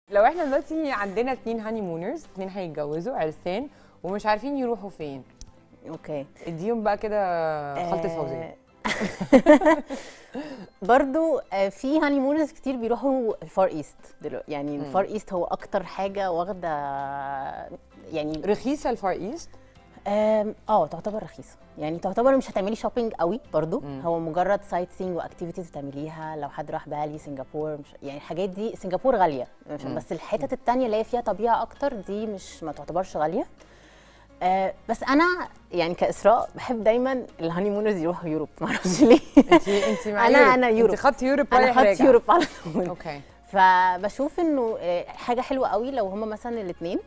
لو احنا دلوقتي عندنا اتنين هاني مونرز اتنين هيتجوزوا عرسان ومش عارفين يروحوا فين اوكي اديهم بقى كده خلطة فوزية آه، برضو آه، في هاني مونرز كتير بيروحوا الفار ايست دلوقتي يعني مم. الفار ايست هو اكتر حاجه واخده يعني رخيصة الفار ايست آم، اه تعتبر رخيصه يعني تعتبر مش هتعملي شوبينج قوي برضو مم. هو مجرد سايت سينج واكتيفيتيز بتعمليها لو حد راح بالي سنغافور مش يعني الحاجات دي سنغافور غاليه مش مم. بس الحتت التانية اللي هي فيها طبيعه اكتر دي مش ما تعتبرش غاليه آه بس انا يعني كاسراء بحب دايما الهاني مونرز يروحوا يوروب معرفش ليه انت انت مع أنا- يوروب. أنا يوروب. انت خدت يوروب انا رايح خدت راجع. يوروب على طول اوكي فبشوف انه آه، حاجه حلوه قوي لو هما مثلا الاثنين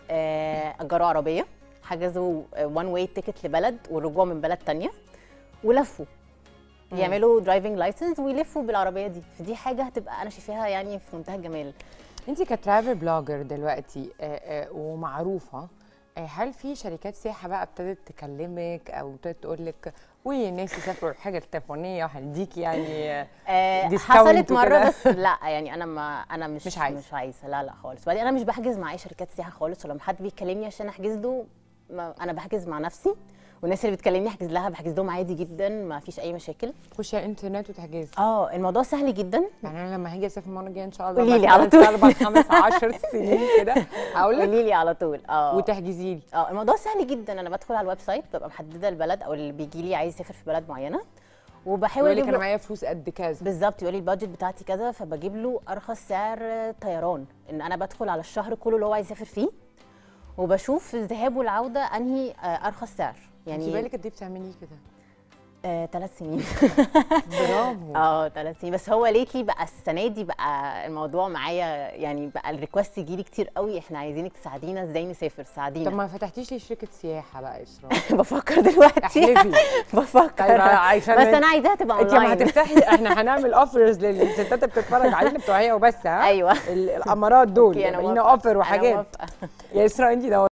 اجروا عربيه حجزوا وان واي تيكت لبلد والرجوع من بلد تانية ولفوا مم. يعملوا درايفنج لايسنس ويلفوا بالعربيه دي فدي حاجه هتبقى انا شايفاها يعني في منتهى الجمال انت كترافل بلوجر دلوقتي آه، آه، ومعروفه آه، هل في شركات سياحه بقى ابتدت تكلمك او ابتدت تقول لك وي الناس يسافروا حاجه تليفونيه وهنديكي يعني آه، آه، Discount حصلت مره وكده. بس لا يعني انا ما انا مش مش عايزة. مش عايزه لا لا خالص بعدين انا مش بحجز مع اي شركات سياحه خالص ولما حد بيكلمني عشان احجز له ما انا بحجز مع نفسي والناس اللي بتكلمني احجز لها بحجز لهم عادي جدا ما فيش اي مشاكل تخشي على الانترنت وتحجزي اه الموضوع سهل جدا يعني انا لما هاجي اسافر المره الجايه ان شاء الله قولي لي بعد على ثلاث، طول. اربع خمس 10 سنين كده هقول لك قولي لي على طول اه وتحجزي لي اه الموضوع سهل جدا انا بدخل على الويب سايت ببقى محدده البلد او اللي بيجي لي عايز يسافر في بلد معينه وبحاول يقول لك أجيب انا له- معايا فلوس قد كذا بالظبط يقول لي البادجت بتاعتي كذا فبجيب له ارخص سعر طيران ان انا بدخل على الشهر كله اللي هو عايز يسافر فيه وبشوف الذهاب والعوده انهي آه، ارخص سعر يعني يعني بالك قد ايه بتعملي كده آه، ثلاث سنين برافو اه ثلاث سنين بس هو ليتلي بقى السنه دي بقى الموضوع معايا يعني بقى الريكوست يجي لي كتير قوي احنا عايزينك تساعدينا ازاي نسافر طب ساعدينا ما فتحتيش لي شركه سياحه بقى يا اسراء بفكر دلوقتي احلفي بفكر طيب عشان بس انا عايزاها تبقى انت لما اونلاين هتفتحي احنا هنعمل اوفرز للستات اللي بتتفرج علينا بتوع هي وبس ها ايوه ال- الامارات دول أوكي، أنا يبقى لينا موافقة. اوفر أنا وحاجات موافقة. يا اسراء انت